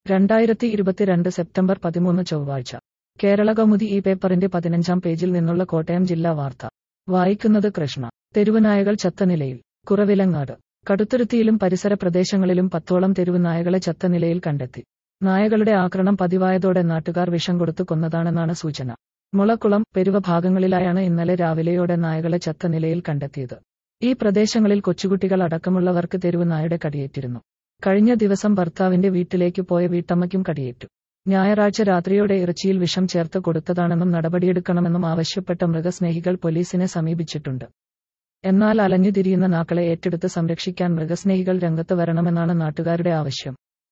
രണ്ടായിരത്തി ഇരുപത്തിരണ്ട് സെപ്റ്റംബർ പതിമൂന്ന് ചൊവ്വാഴ്ച കേരളകൗമുദി ഈ പേപ്പറിന്റെ പതിനഞ്ചാം പേജിൽ നിന്നുള്ള കോട്ടയം ജില്ലാ വാർത്ത വായിക്കുന്നത് കൃഷ്ണ തെരുവുനായകൾ ചത്ത നിലയിൽ കുറവിലങ്ങാട് കടുത്തുരുത്തിയിലും പരിസര പ്രദേശങ്ങളിലും പത്തോളം തെരുവുനായകളെ ചത്ത നിലയിൽ കണ്ടെത്തി നായകളുടെ ആക്രമണം പതിവായതോടെ നാട്ടുകാർ വിഷം കൊടുത്തു കൊന്നതാണെന്നാണ് സൂചന മുളക്കുളം പെരുവ ഭാഗങ്ങളിലായാണ് ഇന്നലെ രാവിലെയോടെ നായകളെ ചത്ത നിലയിൽ കണ്ടെത്തിയത് ഈ പ്രദേശങ്ങളിൽ കൊച്ചുകുട്ടികൾ അടക്കമുള്ളവർക്ക് തെരുവുനായയുടെ കടിയേറ്റിരുന്നു കഴിഞ്ഞ ദിവസം ഭർത്താവിന്റെ വീട്ടിലേക്ക് പോയ വീട്ടമ്മയ്ക്കും കടിയേറ്റു ഞായറാഴ്ച രാത്രിയോടെ ഇറച്ചിയിൽ വിഷം ചേർത്ത് കൊടുത്തതാണെന്നും നടപടിയെടുക്കണമെന്നും ആവശ്യപ്പെട്ട മൃഗസ്നേഹികൾ പോലീസിനെ സമീപിച്ചിട്ടുണ്ട് എന്നാൽ അലഞ്ഞുതിരിയുന്ന നാക്കളെ ഏറ്റെടുത്ത് സംരക്ഷിക്കാൻ മൃഗസ്നേഹികൾ രംഗത്ത് വരണമെന്നാണ് നാട്ടുകാരുടെ ആവശ്യം